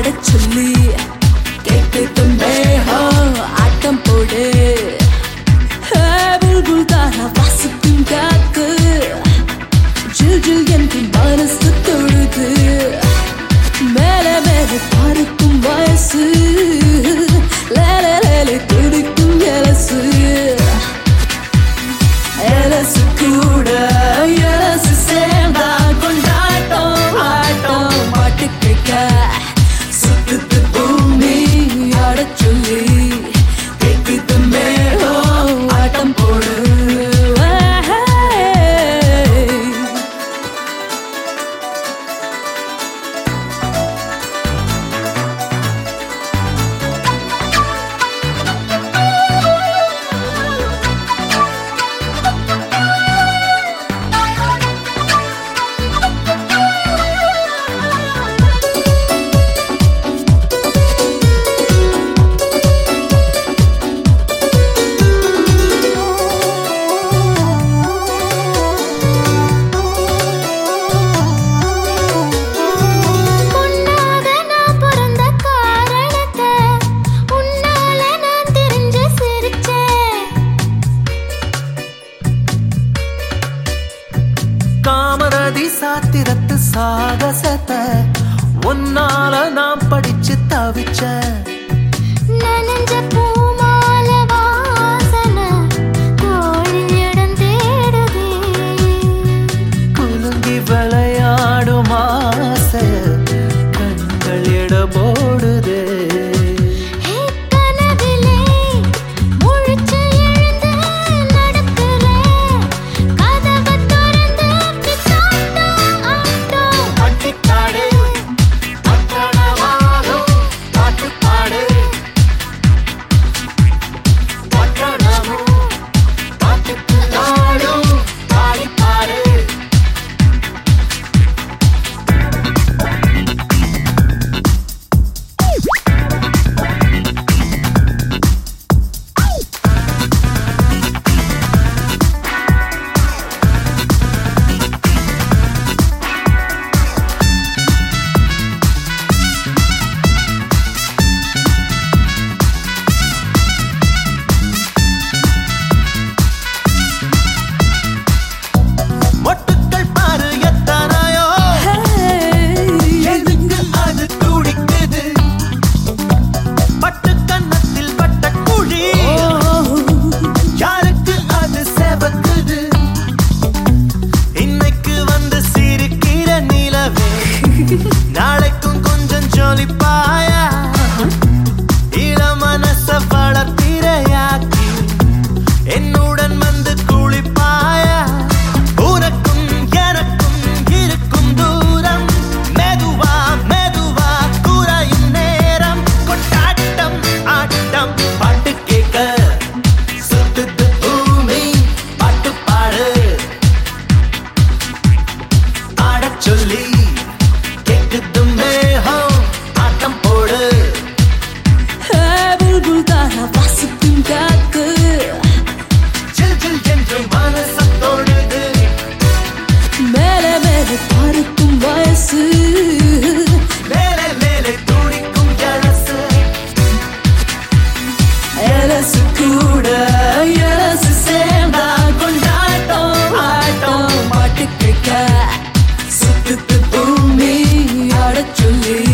ஆடச் சொல்லி கேட்குது மேகம் ஆட்டம் போடு ஹே, புல்புல் தாரா வாசிக்கும் காத்து ஜில் ஜில் என்று மனசு தொழுது மேலே மேலே பார்க்கும் வயசு லேலே லேலே துடிக்கும் எலசு எலசு கூட எலசு சேர்ந்தா கொண்டாட்டம் ஆட்டம் பாட்டு கேட்க சுத்துது பூமி ஆடச் சொல்லி கேக்குது மேகம் ஆட்டம் போடு Hey. பொன்னாக நான் பிறந்த காரணத்தை உன்னால நான் தெரிஞ்சு சிரிச்சேன் காமரதி சாத்திரத்து சாகசத்தை உன்னால நாம் படிச்சு தவிச்சேன் நனைஞ்ச பூமால வாசனை கோழியிடம் தேடுதே குலுங்கி விளையாடும் ஆசை கண்கள் எட போடுதே ஹே கனவிலே முழிச்சு எழுந்து நடக்கிறேன் கதவை திறந்து பித்தாட்டம் ஆட்டம் அட்டிக்காடு அட்டணமாகும் பாட்டுப்பாடு பட்டணமும் பாட்டுக்கு நாடும் பாடிப்பாடு மொட்டுக்கள் பாரு எத்தனையோ எதுக்கு அது துடிக்குது பட்டு கன்னத்தில் பட்ட குழி யாருக்கு அது செவக்குது இன்னைக்கு வந்து சிரிக்கிற நிலவே நாளைக்கும் கொஞ்சம் ஜொலிப்பாயா இள மனச வளர்த்திரையாக்கி என்னுடன் வந்து குளிப்பாயா உனக்கும் எனக்கும் இருக்கும் தூரம் மெதுவா மெதுவா குறையும் நேரம் கொண்டாட்டம் ஆட்டம் பாட்டு கேட்க சுத்துது பூமி பாட்டு பாடு ஆடச் சொல்லி கேக்குது மேகம் ஆட்டம் போடு ஹே, புல்புல் தாரா வாசிக்கும் காத்து ஜில் ஜில் என்று மனச தொழுது மேலே மேலே பார்க்கும் வயசு மேலே மேலே துடிக்கும் எழசு எலசு கூட எலசு சேர்ந்தா கொண்டாட்டம் ஆட்டம் பாட்டு கேட்க சுத்துது பூமி ஆடச் சொல்லி